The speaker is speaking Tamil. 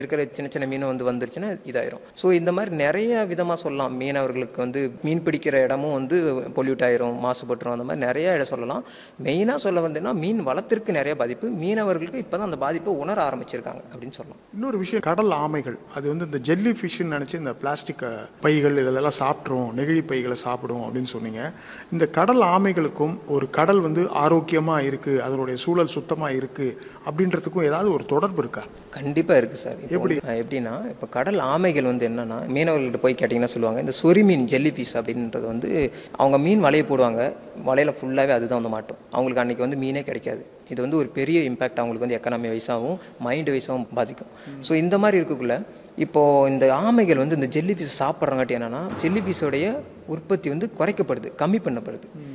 இருக்கிற சின்ன சின்ன மீன் வந்து வந்துருச்சுன்னா இதாயிரும் ஸோ இந்த மாதிரி நிறைய விதமாக சொல்லலாம் மீனவர்களுக்கு வந்து மீன் பிடிக்கிற இடமும் வந்து பொல்யூட் ஆயிரும் மாசுபட்டுரும் அந்த மாதிரி நிறைய இடம் சொல்லலாம் மெயினாக சொல்ல வந்தேன்னா மீன் வளத்திற்கு நிறைய பாதிப்பு மீனவர்களுக்கு இப்போ தான் அந்த பாதிப்பை உணர ஆரம்பிச்சிருக்காங்க அப்படின்னு சொல்லலாம் இன்னொரு விஷயம் கடல் ஆமைகள் அது வந்து இந்த ஜெல்லி ஃபிஷ்ன்னு நினச்சி இந்த பிளாஸ்டிக் பைகள் இதெல்லாம் சாப்பிட்ரும் நெகிழி பைகளை சாப்பிடும் அப்படின்னு சொன்னீங்க இந்த கடல் ஆமைகளுக்கும் ஒரு கடல் வந்து ஆரோக்கியமாக இருக்குது அதனுடைய சூழல் சுத்தமாக இருக்குது அப்படின்றதுக்கும் ஏதாவது ஒரு தொடர்பு இருக்கா கண்டிப்பாக இருக்குது சார் இப்போ எப்படி? வந்து, அஹ், எப்படின்னா இப்போ கடல் ஆமைகள் வந்து என்னன்னா மீனவர்கள்ட்ட போய் கேட்டிங்கன்னா சொல்லுவாங்க இந்த சொறி மீன் ஜெல்லி பீஸ் அப்படின்றது வந்து அவங்க மீன் வலையை போடுவாங்க வலையில் ஃபுல்லாகவே அதுதான் வந்து மாட்டும் அவங்களுக்கு அன்றைக்கி வந்து மீனே கிடைக்காது இது வந்து ஒரு பெரிய இம்பாக்ட் அவங்களுக்கு வந்து எக்கனாமி வைஸாகவும் மைண்ட் வைஸாகவும் பாதிக்கும் ஸோ இந்த மாதிரி இருக்கக்குள்ள இப்போது இந்த ஆமைகள் வந்து இந்த ஜெல்லி பீஸ் சாப்பிட்றங்காட்டி என்னன்னா ஜெல்லி பீஸோடைய உற்பத்தி வந்து குறைக்கப்படுது கம்மி பண்ணப்படுது